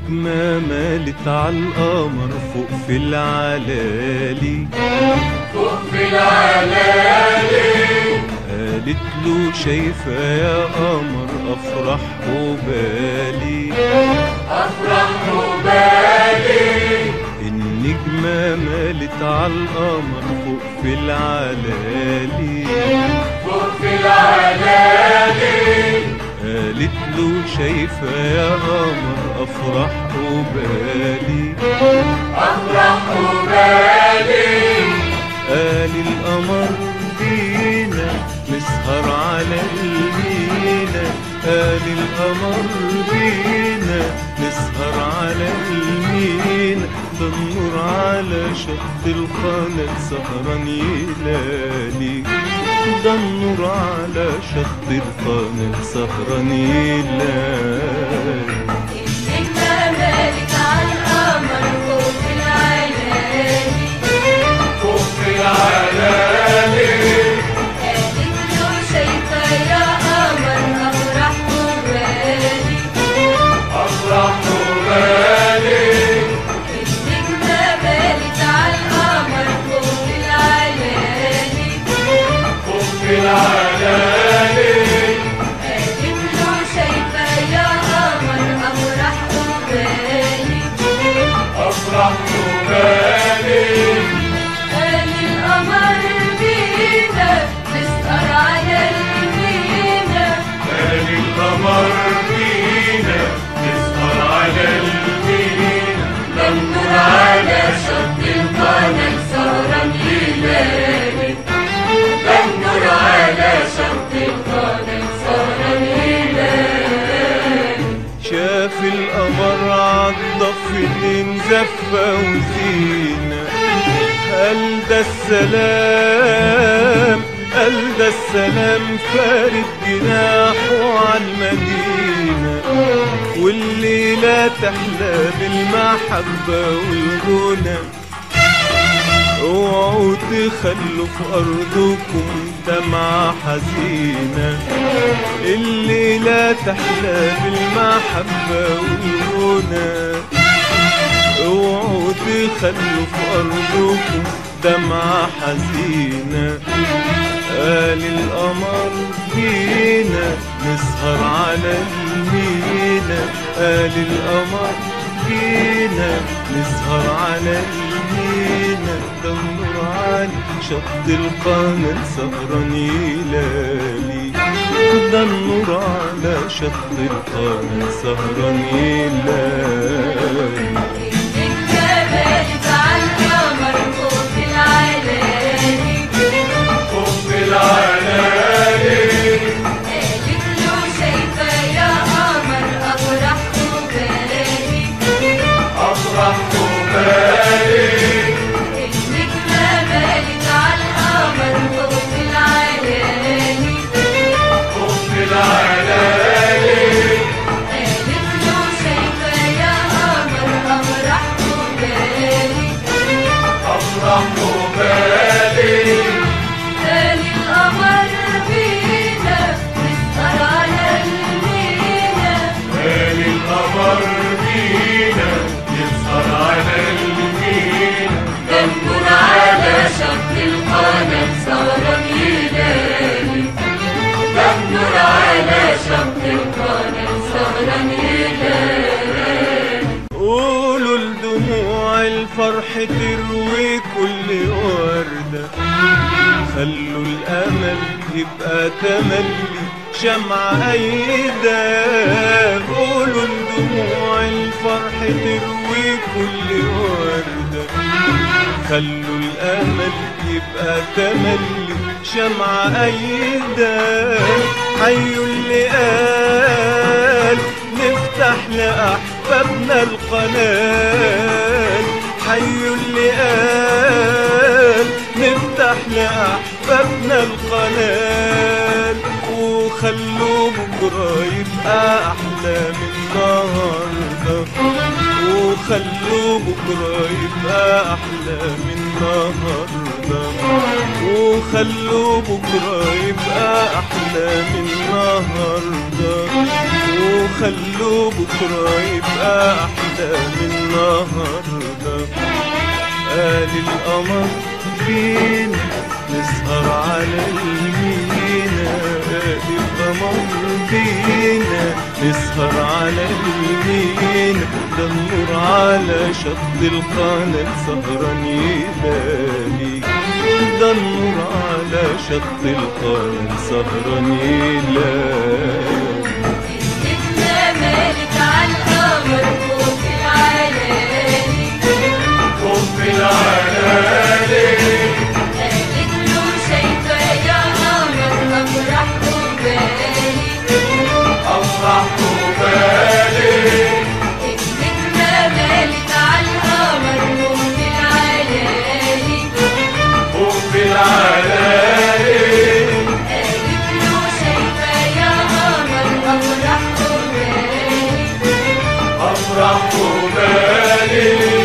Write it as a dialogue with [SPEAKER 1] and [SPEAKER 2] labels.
[SPEAKER 1] النجمة مالت عالقمر فوق في العلالي
[SPEAKER 2] فوق في العلالي
[SPEAKER 1] قالت له شايفة يا قمر أفرح وبالي
[SPEAKER 2] أفرح وبالي
[SPEAKER 1] النجمة مالت عالقمر فوق في العلالي
[SPEAKER 2] فوق في العلالي
[SPEAKER 1] قالت له شايفة يا قمر أفرح وبالي
[SPEAKER 2] أفرح وبالي
[SPEAKER 1] قال القمر بينا نسهر على المينا قال القمر بينا نسهر على المينا ده النور على شط القناة سهران يلالي ده النور على شط القناة سهران يلالي
[SPEAKER 3] النجمة مالت عالقمر فوق في العلالي
[SPEAKER 2] فوق في العلالي
[SPEAKER 3] قالت له شايفة يا قمر أفرح وبالي
[SPEAKER 2] أفرح وبالي
[SPEAKER 3] النجمة مالت عالقمر فوق في العلالي
[SPEAKER 2] فوق في العلالي
[SPEAKER 3] قالت له شايفة يا قمر أفرح وبالي
[SPEAKER 2] أفرح وبالي
[SPEAKER 3] قال القمر بينا نسهر على المينا
[SPEAKER 2] قال القمر فينا نسهر على المينا
[SPEAKER 3] ده النور على شط القناة سهران يلالي ده النور على شط القناة سهران يلالي
[SPEAKER 1] شاف القمر عالضفتين زفة وزينة قال ده السلام قال ده السلام فارد جناحه عالمدينة والليلة تحلى بالمحبة والغنى اوعوا تخلوا في ارضكم دمعة حزينة الليلة تحلى بالمحبة والغنى اوعوا تخلوا في ارضكم دمعة حزينة قال القمر جينا نسهر على المينا قال القمر جينا نسهر على المينا دور على شط القناة سهران يلالي ده النور على شط القناة سهران يلالي
[SPEAKER 3] النجمة مالت عالقمر فوق في العلالي
[SPEAKER 2] فوق في العلالي
[SPEAKER 3] قالت له شايفة يا قمر أفرح وبالي
[SPEAKER 2] أفرح وبالي
[SPEAKER 3] النجمة مالت عالقمر فوق في العلالي
[SPEAKER 2] فوق في العلالي
[SPEAKER 3] قالت له شايفة يا قمر أفرح وبالي
[SPEAKER 2] أفرح وبالي
[SPEAKER 3] قال القمر بينا نسهر على المينا
[SPEAKER 2] قال القمر فينا يسهر على المينا
[SPEAKER 3] ده النور على شط القناة سهران يلالي ده النور على شط القناة سهران يلالي
[SPEAKER 1] قولوا لدموع الفرح تروي كل وردة خلوا الأمل يبقى تملي شمعة أيدة قولوا لدموع الفرح تروي كل وردة خلوا الأمل يبقى تملي شمعة أيدة حيوا اللي قال نفتح لأحبابنا القناة حيوا اللي قال نفتح لأحبابنا القناة وخلوا بكرة يبقى أحلى من النهاردة وخلوا بكرة يبقى أحلى من النهاردة وخلوا بكرة يبقى أحلى من النهاردة وخلوا بكرة يبقى أحلى أحلام النهاردة قال القمر فينا نسهر على المينا قال القمر فينا نسهر على المينا ده النور على شط القناة سهران يلالي ده النور على شط القناة سهران يلالي
[SPEAKER 3] النجمة مالت على القمر فوق العلالي
[SPEAKER 2] حب العلالي
[SPEAKER 3] قالت له شايفة يا قمر أفرح وبالي
[SPEAKER 2] أفرح وبالي
[SPEAKER 3] النجمة مالت على القمر فوق العلالي
[SPEAKER 2] حب العلالي
[SPEAKER 3] قالت له شايفة يا قمر أفرح وبالي
[SPEAKER 2] أفرح وبالي